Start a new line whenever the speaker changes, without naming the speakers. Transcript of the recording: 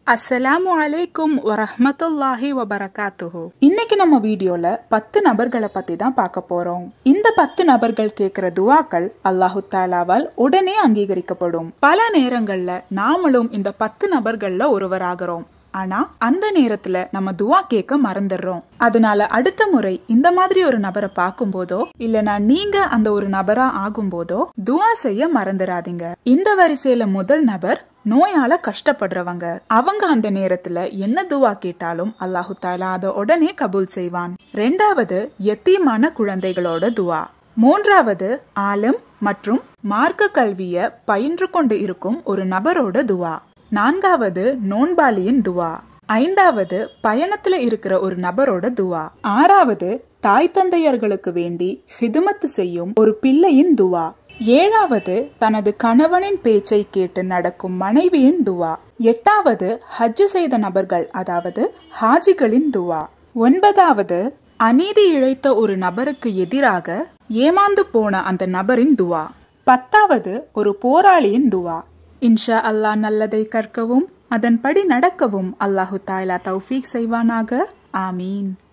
அஸ்ஸலாமு அலைக்கும் வரஹ்மத்துல்லாஹி வபரகாத்துஹு இன்னைக்கு நம்ம வீடியோல பத்து நபர்களை பத்தி தான் பார்க்க போறோம் இந்த பத்து நபர்கள் கேட்கிற துவாக்கள் அல்லாஹு தாலாவால் உடனே அங்கீகரிக்கப்படும் பல நேரங்கள்ல நாமளும் இந்த பத்து நபர்கள்ல ஒருவராகிறோம் ஆனா அந்த நேரத்துல நம்ம துவா கேட்க மறந்துடுறோம் அதனால அடுத்த முறை இந்த மாதிரி ஒரு நபரை பார்க்கும்போதோ இல்லனா நீங்க அந்த ஒரு நபரா ஆகும்போதோ துவா செய்ய மறந்துடாதீங்க இந்த வரிசையில முதல் நபர் நோயால கஷ்டப்படுறவங்க அவங்க அந்த நேரத்துல என்ன துவா கேட்டாலும் அல்லாஹு தாலா அதை உடனே கபூல் செய்வான் ரெண்டாவது எத்தீமான குழந்தைகளோட துவா மூன்றாவது ஆலம் மற்றும் மார்க்க கல்விய பயின்று கொண்டு இருக்கும் ஒரு நபரோட துவா நான்காவது நோன்பாளியின் துவா ஐந்தாவது பயணத்துல இருக்கிற ஒரு நபரோட துவா ஆறாவது தாய் தந்தையர்களுக்கு வேண்டி ஹிதுமத்து செய்யும் ஒரு பிள்ளையின் துவா ஏழாவது தனது கணவனின் பேச்சை கேட்டு நடக்கும் மனைவியின் துவா எட்டாவது ஹஜ் செய்த நபர்கள் அதாவது ஹாஜிகளின் துவா ஒன்பதாவது அநீதி இழைத்த ஒரு நபருக்கு எதிராக ஏமாந்து போன அந்த நபரின் துவா பத்தாவது ஒரு போராளியின் துவா இன்ஷா அல்லாஹ் நல்லதை கற்கவும் அதன்படி நடக்கவும் அல்லாஹு தாலா தௌஃபீக் செய்வானாக ஆமீன்